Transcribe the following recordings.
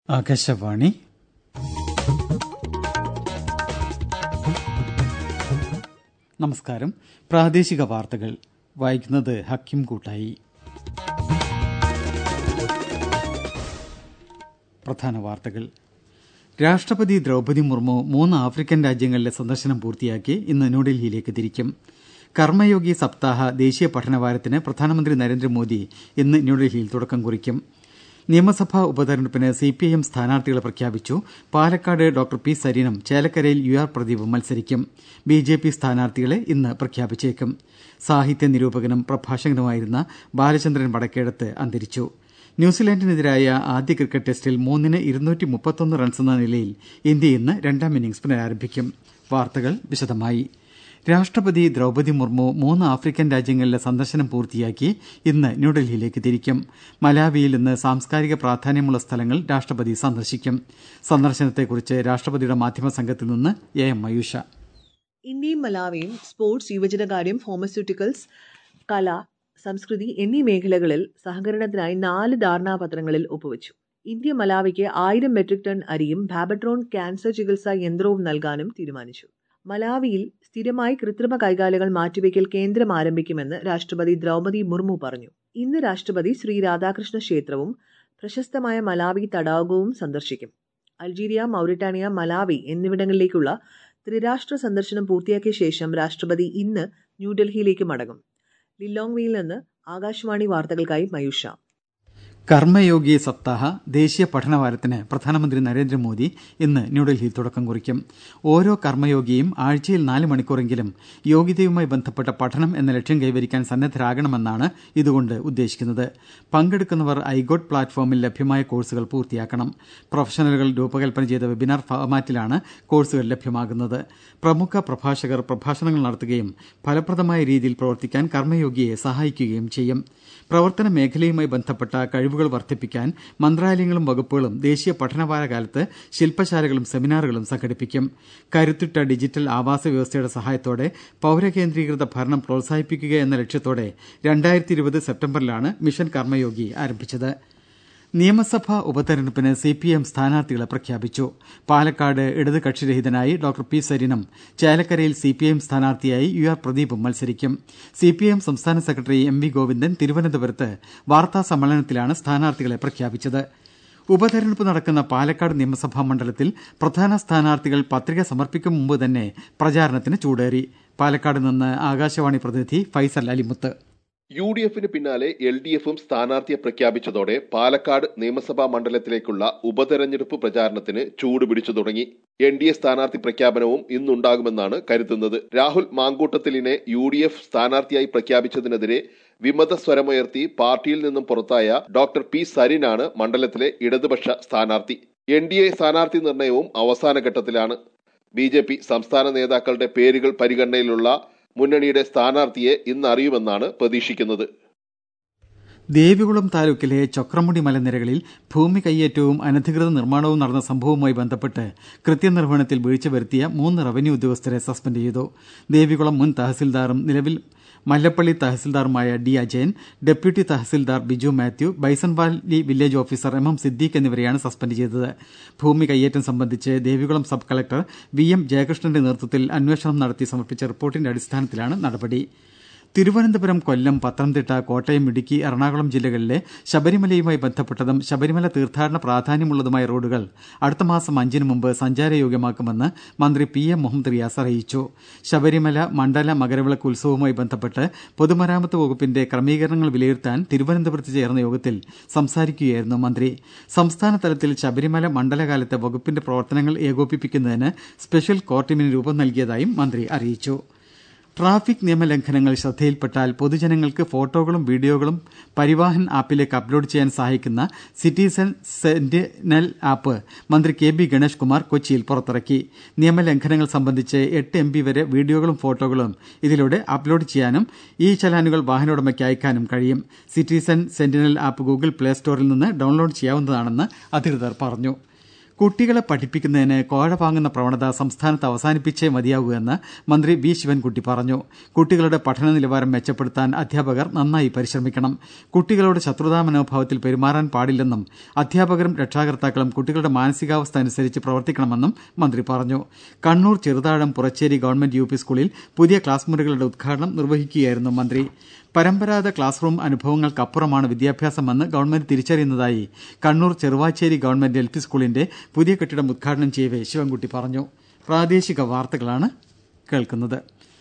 ആകാശവാണി നമസ്കാരം പ്രാദേശിക വാർത്തകൾ വായിക്കുന്നത് ഹക്കിം കൂട്ടായി പ്രധാന വാർത്തകൾ രാഷ്ട്രപതി ദ്രൌപതി മുർമു മൂന്ന് ആഫ്രിക്കൻ രാജ്യങ്ങളിലെ സന്ദർശനം പൂർത്തിയാക്കി ഇന്ന് ന്യൂഡൽഹിയിലേക്ക് തിരിക്കും കർമ്മയോഗി സപ്താഹ ദേശീയ പഠനവാരത്തിന് പ്രധാനമന്ത്രി നരേന്ദ്രമോദി ഇന്ന് ന്യൂഡൽഹിയിൽ തുടക്കം കുറിക്കും നിയമസഭാ ഉപതെരഞ്ഞെടുപ്പിന് സിപിഐഎം സ്ഥാനാർത്ഥികളെ പ്രഖ്യാപിച്ചു പാലക്കാട് ഡോക്ടർ പി സരീനും ചേലക്കരയിൽ യു ആർ പ്രദീപും മത്സരിക്കും ബിജെപി സ്ഥാനാർത്ഥികളെ ഇന്ന് പ്രഖ്യാപിച്ചേക്കും സാഹിത്യ നിരൂപകനും പ്രഭാഷകനുമായിരുന്ന ബാലചന്ദ്രൻ വടക്കേടത്ത് അന്തരിച്ചു ന്യൂസിലാൻഡിനെതിരായ ആദ്യ ക്രിക്കറ്റ് ടെസ്റ്റിൽ മൂന്നിന് ഇരുന്നൂറ്റി മുപ്പത്തൊന്ന് റൺസെന്ന നിലയിൽ ഇന്ത്യ ഇന്ന് രണ്ടാം ഇന്നിംഗ്സ് പുനരാരംഭിക്കും വാർത്തകൾ വിശദമായി രാഷ്ട്രപതി ദ്രൌപതി മുർമു മൂന്ന് ആഫ്രിക്കൻ രാജ്യങ്ങളിലെ സന്ദർശനം പൂർത്തിയാക്കി ഇന്ന് ന്യൂഡൽഹിയിലേക്ക് തിരിക്കും മലാവിയിൽ ഇന്ന് സാംസ്കാരിക പ്രാധാന്യമുള്ള സ്ഥലങ്ങൾ രാഷ്ട്രപതി സന്ദർശിക്കും സന്ദർശനത്തെക്കുറിച്ച് രാഷ്ട്രപതിയുടെ മാധ്യമ സംഘത്തിൽ നിന്ന് എ എം മയൂഷ ഇന്ത്യയും മലാവിയും സ്പോർട്സ് യുവജനകാര്യം ഫാർമസ്യൂട്ടിക്കൽസ് കല സംസ്കൃതി എന്നീ മേഖലകളിൽ സഹകരണത്തിനായി നാല് ധാരണാപത്രങ്ങളിൽ ഒപ്പുവച്ചു ഇന്ത്യ മലാവിക്ക് ആയിരം മെട്രിക് ടൺ അരിയും ബാബട്രോൺ ക്യാൻസർ ചികിത്സാ യന്ത്രവും നൽകാനും തീരുമാനിച്ചു മലാവിയിൽ സ്ഥിരമായി കൃത്രിമ കൈകാലുകൾ മാറ്റിവെക്കൽ കേന്ദ്രം ആരംഭിക്കുമെന്ന് രാഷ്ട്രപതി ദ്രൗപതി മുർമു പറഞ്ഞു ഇന്ന് രാഷ്ട്രപതി ശ്രീ രാധാകൃഷ്ണ ക്ഷേത്രവും പ്രശസ്തമായ മലാവി തടാകവും സന്ദർശിക്കും അൾജീരിയ മൌറിറ്റാനിയ മലാവി എന്നിവിടങ്ങളിലേക്കുള്ള ത്രിരാഷ്ട്ര സന്ദർശനം പൂർത്തിയാക്കിയ ശേഷം രാഷ്ട്രപതി ഇന്ന് ന്യൂഡൽഹിയിലേക്ക് മടങ്ങും ലില്ലോങ്വിയിൽ നിന്ന് ആകാശവാണി വാർത്തകൾക്കായി മയൂഷ കർമ്മയോഗി സപ്താഹ ദേശീയ പഠനവാരത്തിന് പ്രധാനമന്ത്രി നരേന്ദ്രമോദി ഇന്ന് ന്യൂഡൽഹിയിൽ തുടക്കം കുറിക്കും ഓരോ കർമ്മയോഗിയും ആഴ്ചയിൽ നാല് മണിക്കൂറെങ്കിലും യോഗ്യതയുമായി ബന്ധപ്പെട്ട പഠനം എന്ന ലക്ഷ്യം കൈവരിക്കാൻ സന്നദ്ധരാകണമെന്നാണ് ഇതുകൊണ്ട് ഉദ്ദേശിക്കുന്നത് പങ്കെടുക്കുന്നവർ ഐഗോട്ട് പ്ലാറ്റ്ഫോമിൽ ലഭ്യമായ കോഴ്സുകൾ പൂർത്തിയാക്കണം പ്രൊഫഷണലുകൾ രൂപകൽപ്പന ചെയ്ത വെബിനാർ ഫോർമാറ്റിലാണ് കോഴ്സുകൾ ലഭ്യമാകുന്നത് പ്രമുഖ പ്രഭാഷകർ പ്രഭാഷണങ്ങൾ നടത്തുകയും ഫലപ്രദമായ രീതിയിൽ പ്രവർത്തിക്കാൻ കർമ്മയോഗിയെ സഹായിക്കുകയും ചെയ്യും പ്രവർത്തന മേഖലയുമായി ബന്ധപ്പെട്ട കഴിവുകൾ വർദ്ധിപ്പിക്കാൻ മന്ത്രാലയങ്ങളും വകുപ്പുകളും ദേശീയ പഠനവാര കാലത്ത് ശില്പശാലകളും സെമിനാറുകളും സംഘടിപ്പിക്കും കരുത്തുറ്റ ഡിജിറ്റൽ ആവാസ വ്യവസ്ഥയുടെ സഹായത്തോടെ പൌരകേന്ദ്രീകൃത ഭരണം പ്രോത്സാഹിപ്പിക്കുക എന്ന ലക്ഷ്യത്തോടെ രണ്ടായിരത്തി ഇരുപത് സെപ്റ്റംബറിലാണ് മിഷൻ കർമ്മയോഗി ആരംഭിച്ചത് നിയമസഭാ ഉപതെരഞ്ഞെടുപ്പിന് സിപിഐഎം സ്ഥാനാർത്ഥികളെ പ്രഖ്യാപിച്ചു പാലക്കാട് ഇടത് കക്ഷിരഹിതനായി ഡോക്ടർ പി സരിനും ചേലക്കരയിൽ സിപിഐഎം സ്ഥാനാർത്ഥിയായി യു ആർ പ്രദീപും മത്സരിക്കും സിപിഐഎം സംസ്ഥാന സെക്രട്ടറി എം വി ഗോവിന്ദൻ തിരുവനന്തപുരത്ത് വാർത്താ സമ്മേളനത്തിലാണ് സ്ഥാനാർത്ഥികളെ പ്രഖ്യാപിച്ചത് ഉപതെരഞ്ഞെടുപ്പ് നടക്കുന്ന പാലക്കാട് നിയമസഭാ മണ്ഡലത്തിൽ പ്രധാന സ്ഥാനാർത്ഥികൾ പത്രിക സമർപ്പിക്കും മുമ്പ് തന്നെ പ്രചാരണത്തിന് ചൂടേറി പാലക്കാട് നിന്ന് ആകാശവാണി പ്രതിനിധി ഫൈസൽ അലിമുത്ത് യു ഡി എഫിന് പിന്നാലെ എൽ ഡി എഫും സ്ഥാനാർത്ഥിയെ പ്രഖ്യാപിച്ചതോടെ പാലക്കാട് നിയമസഭാ മണ്ഡലത്തിലേക്കുള്ള ഉപതെരഞ്ഞെടുപ്പ് പ്രചാരണത്തിന് ചൂടുപിടിച്ചു തുടങ്ങി എൻ ഡി എ സ്ഥാനാർത്ഥി പ്രഖ്യാപനവും ഇന്നുണ്ടാകുമെന്നാണ് കരുതുന്നത് രാഹുൽ മാങ്കൂട്ടത്തിലിനെ യു ഡി എഫ് സ്ഥാനാർത്ഥിയായി പ്രഖ്യാപിച്ചതിനെതിരെ വിമത സ്വരമുയർത്തി പാർട്ടിയിൽ നിന്നും പുറത്തായ ഡോക്ടർ പി സരിനാണ് മണ്ഡലത്തിലെ ഇടതുപക്ഷ സ്ഥാനാർത്ഥി എൻ ഡി എ സ്ഥാനാർത്ഥി നിർണയവും അവസാന ഘട്ടത്തിലാണ് ബി ജെ പി സംസ്ഥാന നേതാക്കളുടെ പേരുകൾ പരിഗണനയിലുള്ള മുന്നണിയുടെ സ്ഥാനാർത്ഥിയെ ഇന്ന് അറിയുമെന്നാണ് പ്രതീക്ഷിക്കുന്നത് ദേവികുളം താലൂക്കിലെ ചൊക്രമുടി മലനിരകളിൽ ഭൂമി കയ്യേറ്റവും അനധികൃത നിർമ്മാണവും നടന്ന സംഭവവുമായി ബന്ധപ്പെട്ട് കൃത്യനിർവഹണത്തിൽ വീഴ്ച വരുത്തിയ മൂന്ന് റവന്യൂ ഉദ്യോഗസ്ഥരെ സസ്പെൻഡ് ചെയ്തു ദേവികുളം മുൻ തഹസിൽദാറും നിലവിൽ മല്ലപ്പള്ളി തഹസിൽദാറുമായ ഡി അജയൻ ഡെപ്യൂട്ടി തഹസിൽദാർ Biju Mathew Bisonvalley village officer M M Siddique എന്നിവരെയാണ് സസ്പെൻഡ് ചെയ്തത് ഭൂമി കയ്യേറ്റം സംബന്ധിച്ച് Devikulam sub collector V M ജയകൃഷ്ണന്റെ നേതൃത്വത്തിൽ അന്വേഷണം നടത്തി സമർപ്പിച്ച റിപ്പോർട്ടിന്റെ അടിസ്ഥാനത്തിലാണ് നടപടി തിരുവനന്തപുരം കൊല്ലം പത്തനംതിട്ട കോട്ടയം ഇടുക്കി എറണാകുളം ജില്ലകളിലെ ശബരിമലയുമായി ബന്ധപ്പെട്ടതും ശബരിമല തീർത്ഥാടന പ്രാധാന്യമുള്ളതുമായ റോഡുകൾ അടുത്ത മാസം അഞ്ചിന് മുമ്പ് സഞ്ചാരയോഗ്യമാക്കുമെന്ന് മന്ത്രി പി എം മുഹമ്മദ് റിയാസ് അറിയിച്ചു ശബരിമല മണ്ഡല മകരവിളക്ക് ഉത്സവവുമായി ബന്ധപ്പെട്ട് പൊതുമരാമത്ത് വകുപ്പിന്റെ ക്രമീകരണങ്ങൾ വിലയിരുത്താൻ തിരുവനന്തപുരത്ത് ചേർന്ന യോഗത്തിൽ സംസാരിക്കുകയായിരുന്നു മന്ത്രി സംസ്ഥാന തലത്തിൽ ശബരിമല മണ്ഡലകാലത്തെ വകുപ്പിന്റെ പ്രവർത്തനങ്ങൾ ഏകോപിപ്പിക്കുന്നതിന് സ്പെഷ്യൽ കോർ ടീമിന് രൂപം നൽകിയതായും മന്ത്രി അറിയിച്ചു ട്രാഫിക് നിയമലംഘനങ്ങൾ ശ്രദ്ധയിൽപ്പെട്ടാൽ പൊതുജനങ്ങൾക്ക് ഫോട്ടോകളും വീഡിയോകളും പരിവാഹൻ ആപ്പിലേക്ക് അപ്ലോഡ് ചെയ്യാൻ സഹായിക്കുന്ന സിറ്റിസൺ സെന്റിനൽ ആപ്പ് മന്ത്രി കെ ബി ഗണേഷ് കുമാർ കൊച്ചിയിൽ പുറത്തിറക്കി നിയമലംഘനങ്ങൾ സംബന്ധിച്ച് എട്ട് എം ബി വരെ വീഡിയോകളും ഫോട്ടോകളും ഇതിലൂടെ അപ്ലോഡ് ചെയ്യാനും ഈ ചലാനുകൾ വാഹനോടമയ്ക്ക് അയക്കാനും കഴിയും citizen sentinel app Google Play സ്റ്റോറിൽ നിന്ന് ഡൌൺലോഡ് ചെയ്യാവുന്നതാണെന്ന് അധികൃതർ പറഞ്ഞു കുട്ടികളെ പഠിപ്പിക്കുന്നതിന് കോഴ വാങ്ങുന്ന പ്രവണത സംസ്ഥാനത്ത് അവസാനിപ്പിച്ചേ മതിയാകൂ എന്ന് മന്ത്രി വി ശിവൻകുട്ടി പറഞ്ഞു കുട്ടികളുടെ പഠന നിലവാരം മെച്ചപ്പെടുത്താൻ അധ്യാപകർ നന്നായി പരിശ്രമിക്കണം കുട്ടികളോട് ശത്രുതാ മനോഭാവത്തിൽ പെരുമാറാൻ പാടില്ലെന്നും അധ്യാപകരും രക്ഷാകർത്താക്കളും കുട്ടികളുടെ മാനസികാവസ്ഥ അനുസരിച്ച് പ്രവർത്തിക്കണമെന്നും മന്ത്രി പറഞ്ഞു Kannur Cheruthazham Purachery government U P സ്കൂളിൽ പുതിയ ക്ലാസ് മുറികളുടെ ഉദ്ഘാടനം നിർവഹിക്കുകയായിരുന്നു മന്ത്രി പരമ്പരാഗത ക്ലാസ് റൂം അനുഭവങ്ങൾക്കപ്പുറമാണ് വിദ്യാഭ്യാസമെന്ന് ഗവൺമെന്റ് തിരിച്ചറിയുന്നതായി Kannur Cheruvachery government L P സ്കൂളിന്റെ പുതിയ കെട്ടിടം ഉദ്ഘാടനം ചെയ്യവെ ശിവൻകുട്ടി പറഞ്ഞു പ്രാദേശിക വാർത്തകളാണ് കേൾക്കുന്നത്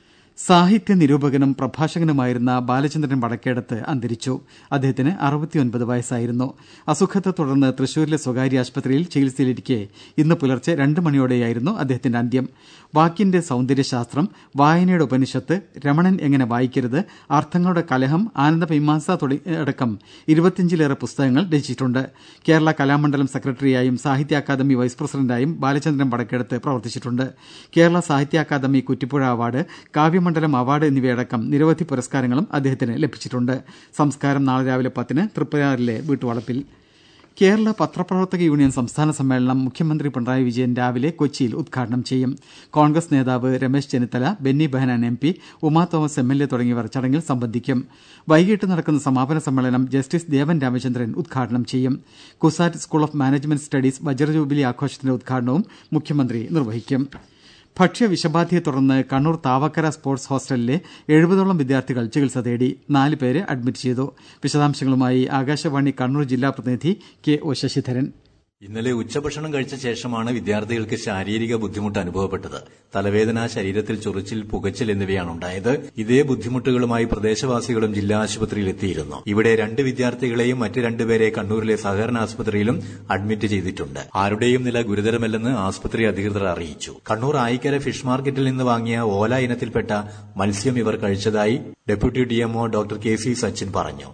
സാഹിത്യ നിരൂപകനും പ്രഭാഷകനുമായിരുന്ന ബാലചന്ദ്രൻ വടക്കേടത്ത് അന്തരിച്ചു അദ്ദേഹത്തിന് അറുപത്തിയൊൻപത് വയസ്സായിരുന്നു അസുഖത്തെ തുടർന്ന് തൃശൂരിലെ സ്വകാര്യ ആശുപത്രിയിൽ ചികിത്സയിലിരിക്കെ ഇന്ന് പുലർച്ചെ രണ്ട് മണിയോടെയായിരുന്നു അദ്ദേഹത്തിന്റെ അന്ത്യം വാക്കിന്റെ സൗന്ദര്യശാസ്ത്രം വായനയുടെ ഉപനിഷത്ത് രമണൻ എങ്ങനെ വായിക്കരുത് അർത്ഥങ്ങളുടെ കലഹം ആനന്ദമീമാംസ അടക്കം ഇരുപത്തിയഞ്ചിലേറെ പുസ്തകങ്ങൾ രചിച്ചിട്ടുണ്ട് കേരള കലാമണ്ഡലം സെക്രട്ടറിയായും സാഹിത്യ അക്കാദമി വൈസ് പ്രസിഡന്റായും ബാലചന്ദ്രൻ വടക്കേടത്ത് പ്രവർത്തിച്ചിട്ടുണ്ട് Kerala Sahitya academy Kuttipuzha award Kavyamandalam award എന്നിവയടക്കം നിരവധി പുരസ്കാരങ്ങളും അദ്ദേഹത്തിന് ലഭിച്ചിട്ടുണ്ട് സംസ്കാരം നാളെ രാവിലെ പത്തിന് തൃപ്പയാറിലെ വീട്ടുവളപ്പിൽ കേരള പത്രപ്രവർത്തക യൂണിയൻ സംസ്ഥാന സമ്മേളനം മുഖ്യമന്ത്രി പിണറായി വിജയൻ രാവിലെ കൊച്ചിയിൽ ഉദ്ഘാടനം ചെയ്യും കോൺഗ്രസ് നേതാവ് Ramesh Chennithala Benny Behanan M P Uma Thomas M L A തുടങ്ങിയവർ ചടങ്ങിൽ സംബന്ധിക്കും വൈകിട്ട് നടക്കുന്ന സമാപന സമ്മേളനം ജസ്റ്റിസ് ദേവൻ രാമചന്ദ്രൻ ഉദ്ഘാടനം ചെയ്യും CUSAT school of management studies വജ്രജൂബിലി ആഘോഷത്തിന്റെ ഉദ്ഘാടനവും മുഖ്യമന്ത്രി നിർവഹിക്കും ഭക്ഷ്യവിഷബാധയെ തുടർന്ന് കണ്ണൂർ താവക്കര സ്പോർട്സ് ഹോസ്റ്റലിലെ എഴുപതോളം വിദ്യാർത്ഥികൾ ചികിത്സ തേടി നാല് പേരെ അഡ്മിറ്റ് ചെയ്തു വിശദാംശങ്ങളുമായി ആകാശവാണി കണ്ണൂർ ജില്ലാ പ്രതിനിധി കെ ഒ ശശിധരൻ ഇന്നലെ ഉച്ചഭക്ഷണം കഴിച്ച ശേഷമാണ് വിദ്യാർത്ഥികൾക്ക് ശാരീരിക ബുദ്ധിമുട്ട് അനുഭവപ്പെട്ടത് തലവേദന ശരീരത്തിൽ ചൊറിച്ചിൽ പുകച്ചിൽ എന്നിവയാണ് ഉണ്ടായത് ഇതേ ബുദ്ധിമുട്ടുകളുമായി പ്രദേശവാസികളും ജില്ലാ ആശുപത്രിയിൽ എത്തിയിരുന്നു ഇവിടെ രണ്ട് വിദ്യാർത്ഥികളെയും മറ്റ് രണ്ടുപേരെ കണ്ണൂരിലെ സഹകരണ ആശുപത്രിയിലും അഡ്മിറ്റ് ചെയ്തിട്ടുണ്ട് ആരുടെയും നില ഗുരുതരമല്ലെന്ന് ആശുപത്രി അധികൃതർ അറിയിച്ചു കണ്ണൂർ ആയിക്കര ഫിഷ് മാർക്കറ്റിൽ നിന്ന് വാങ്ങിയ ഓല ഇനത്തിൽപ്പെട്ട മത്സ്യം ഇവർ കഴിച്ചതായി deputy DMO doctor K C Sachin പറഞ്ഞു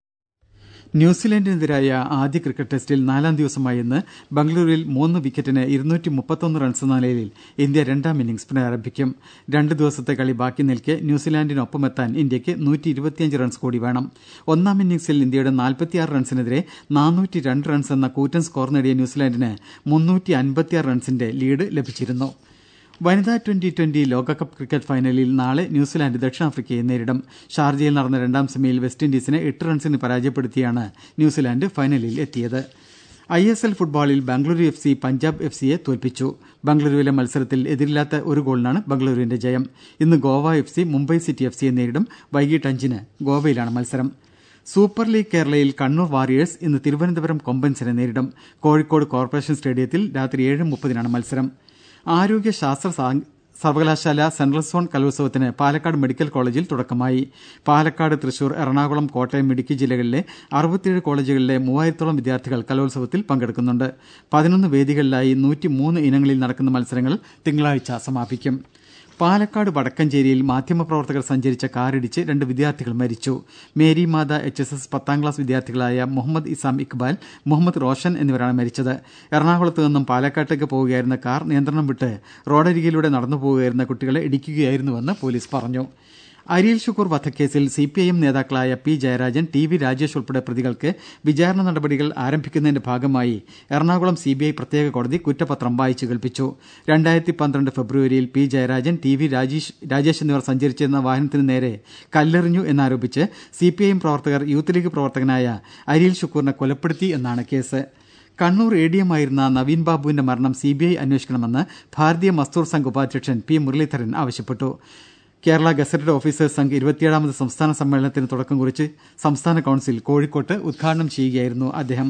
ന്യൂസിലൻഡിനെതിരായ ആദ്യ ക്രിക്കറ്റ് ടെസ്റ്റിൽ നാലാം ദിവസമായ ഇന്ന് ബംഗളൂരുവിൽ മൂന്ന് വിക്കറ്റിന് ഇരുന്നൂറ്റി മുപ്പത്തൊന്ന് റൺസ് എന്ന നിലയിൽ ഇന്ത്യ രണ്ടാം ഇന്നിംഗ്സ് പുനരാരംഭിക്കും രണ്ട് ദിവസത്തെ കളി ബാക്കി നിൽക്കെ ന്യൂസിലാൻഡിനൊപ്പമെത്താൻ ഇന്ത്യക്ക് നൂറ്റി ഇരുപത്തിയഞ്ച് റൺസ് കൂടി വേണം ഒന്നാം ഇന്നിംഗ്സിൽ ഇന്ത്യയുടെ നാൽപ്പത്തിയാറ് റൺസിനെതിരെ നാനൂറ്റി രണ്ട് റൺസ് എന്ന കൂറ്റൻ സ്കോർ നേടിയ ന്യൂസിലാൻഡിന് മുന്നൂറ്റി അൻപത്തിയാറ് റൺസിന്റെ ലീഡ് ലഭിച്ചിരുന്നു വനിതാ ട്വന്റി ട്വന്റി ലോകകപ്പ് ക്രിക്കറ്റ് ഫൈനലിൽ നാളെ ന്യൂസിലാൻഡ് ദക്ഷിണാഫ്രിക്കയെ നേരിടും ഷാർജയിൽ നടന്ന രണ്ടാം സെമിയിൽ വെസ്റ്റ് ഇൻഡീസിനെ എട്ട് റൺസിന് പരാജയപ്പെടുത്തിയാണ് ന്യൂസിലാൻഡ് ഫൈനലിൽ എത്തിയത് ഐ എസ് എൽ ഫുട്ബോളിൽ Bengaluru F C Punjab F സിയെ തോൽപ്പിച്ചു ബംഗളൂരുവിലെ മത്സരത്തിൽ എതിരില്ലാത്ത ഒരു ഗോളിനാണ് ബംഗളൂരുവിന്റെ ജയം ഇന്ന് Goa F C Mumbai city F സിയെ നേരിടും വൈകിട്ട് അഞ്ചിന് ഗോവയിലാണ് മത്സരം സൂപ്പർ ലീഗ് കേരളയിൽ കണ്ണൂർ വാരിയേഴ്സ് ഇന്ന് തിരുവനന്തപുരം കൊമ്പൻസിനെ നേരിടും കോഴിക്കോട് കോർപ്പറേഷൻ സ്റ്റേഡിയത്തിൽ രാത്രി ഏഴ് മുപ്പതിനാണ് മത്സരം ആരോഗ്യ ശാസ്ത്ര സർവകലാശാല സെൻട്രൽ സോൺ കലോത്സവത്തിന് പാലക്കാട് മെഡിക്കൽ കോളേജിൽ തുടക്കമായി പാലക്കാട് തൃശൂർ എറണാകുളം കോട്ടയം ഇടുക്കി ജില്ലകളിലെ അറുപത്തിയേഴ് കോളേജുകളിലെ മൂവായിരത്തോളം വിദ്യാർത്ഥികൾ കലോത്സവത്തിൽ പങ്കെടുക്കുന്നുണ്ട് പതിനൊന്ന് വേദികളിലായി നൂറ്റിമൂന്ന് ഇനങ്ങളിൽ നടക്കുന്ന മത്സരങ്ങൾ തിങ്കളാഴ്ച സമാപിക്കും പാലക്കാട് വടക്കഞ്ചേരിയിൽ മാധ്യമപ്രവർത്തകർ സഞ്ചരിച്ച കാറിടിച്ച് രണ്ട് വിദ്യാർത്ഥികൾ മരിച്ചു Mary Matha H S S പത്താം ക്ലാസ് വിദ്യാർത്ഥികളായ മുഹമ്മദ് ഇസാം ഇക്ബാൽ മുഹമ്മദ് റോഷൻ എന്നിവരാണ് മരിച്ചത് എറണാകുളത്ത് നിന്നും പാലക്കാട്ടേക്ക് പോവുകയായിരുന്ന കാർ നിയന്ത്രണം വിട്ട് റോഡരികിലൂടെ നടന്നു പോവുകയായിരുന്ന കുട്ടികളെ ഇടിക്കുകയായിരുന്നുവെന്ന് പോലീസ് പറഞ്ഞു അരിയിൽ ഷുക്കൂർ വധക്കേസിൽ സിപിഐഎം നേതാക്കളായ P Jayarajan T V Rajesh ഉൾപ്പെടെ പ്രതികൾക്ക് വിചാരണ നടപടികൾ ആരംഭിക്കുന്നതിന്റെ ഭാഗമായി എറണാകുളം സിബിഐ പ്രത്യേക കോടതി കുറ്റപത്രം വായിച്ചു കേൾപ്പിച്ചു രണ്ടായിരത്തി പന്ത്രണ്ട് ഫെബ്രുവരിയിൽ P Jayarajan T V Rajesh എന്നിവർ സഞ്ചരിച്ചിരുന്ന വാഹനത്തിന് നേരെ കല്ലെറിഞ്ഞു എന്നാരോപിച്ച് സിപിഐഎം പ്രവർത്തകർ യൂത്ത് ലീഗ് പ്രവർത്തകനായ അരിയിൽ ഷുക്കൂറിനെ കൊലപ്പെടുത്തി എന്നാണ് case Kannur A D M ആയിരുന്ന നവീൻ ബാബുവിന്റെ മരണം സിബിഐ അന്വേഷിക്കണമെന്ന് ഭാരതീയ മസ്ദൂർ സംഘ് ഉപാധ്യക്ഷൻ പി മുരളീധരൻ ആവശ്യപ്പെട്ടു കേരള ഗസറ്റഡ് ഓഫീസേഴ്സ് സംഘ് ഇരുപത്തിയേഴാമത് സംസ്ഥാന സമ്മേളനത്തിന് തുടക്കം കുറിച്ച് സംസ്ഥാന കൌൺസിൽ കോഴിക്കോട്ട് ഉദ്ഘാടനം ചെയ്യുകയായിരുന്നു അദ്ദേഹം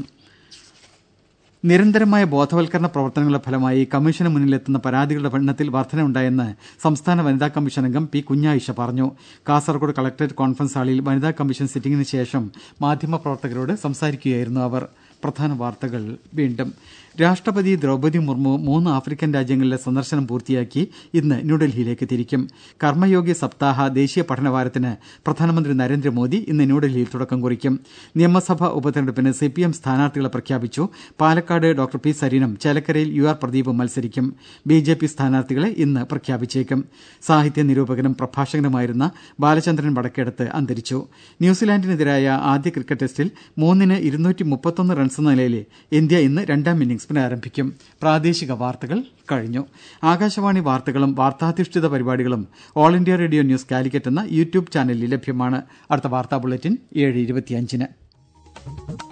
നിരന്തരമായ ബോധവൽക്കരണ പ്രവർത്തനങ്ങളുടെ ഫലമായി കമ്മീഷന് മുന്നിലെത്തുന്ന പരാതികളുടെ എണ്ണത്തിൽ വർധനയുണ്ടായെന്ന് സംസ്ഥാന വനിതാ കമ്മീഷൻ അംഗം പി കുഞ്ഞായിഷ പറഞ്ഞു കാസർകോട് കളക്ടറേറ്റ് കോൺഫറൻസ് ഹാളിൽ വനിതാ കമ്മീഷൻ സിറ്റിംഗിന് ശേഷം മാധ്യമപ്രവർത്തകരോട് സംസാരിക്കുകയായിരുന്നു അവർ പ്രധാന വാർത്തകൾ വീണ്ടും രാഷ്ട്രപതി ദ്രൌപതി മുർമു മൂന്ന് ആഫ്രിക്കൻ രാജ്യങ്ങളിലെ സന്ദർശനം പൂർത്തിയാക്കി ഇന്ന് ന്യൂഡൽഹിയിലേക്ക് തിരിക്കും കർമ്മയോഗ്യ സപ്താഹ ദേശീയ പഠനവാരത്തിന് പ്രധാനമന്ത്രി നരേന്ദ്രമോദി ഇന്ന് ന്യൂഡൽഹിയിൽ തുടക്കം കുറിക്കും നിയമസഭാ ഉപതെരഞ്ഞെടുപ്പിന് സിപിഎം സ്ഥാനാർത്ഥികളെ പ്രഖ്യാപിച്ചു പാലക്കാട് ഡോക്ടർ പി സരീനും ചേലക്കരയിൽ യു ആർ പ്രദീപും മത്സരിക്കും ബിജെപി സ്ഥാനാർത്ഥികളെ ഇന്ന് പ്രഖ്യാപിച്ചേക്കും സാഹിത്യ നിരൂപകനും പ്രഭാഷകനുമായിരുന്ന ബാലചന്ദ്രൻ വടക്കേടത്ത് അന്തരിച്ചു ന്യൂസിലാൻഡിനെതിരായ ആദ്യ ക്രിക്കറ്റ് ടെസ്റ്റിൽ മൂന്നിന് ഇരുന്നൂറ്റി മുപ്പത്തൊന്ന് റൺസ് എന്ന നിലയിൽ ഇന്ത്യ ഇന്ന് രണ്ടാം ഇന്നിംഗ്സ് പുനരാരംഭിക്കും പ്രാദേശിക വാർത്തകൾ കഴിഞ്ഞു ആകാശവാണി വാർത്തകളും വാർത്താധിഷ്ഠിത പരിപാടികളും All India Radio News Calicut എന്ന യൂട്യൂബ് ചാനലിൽ ലഭ്യമാണ് അടുത്ത വാർത്താ ബുള്ളറ്റിൻ ഏഴ് ഇരുപത്തിയഞ്ചിന്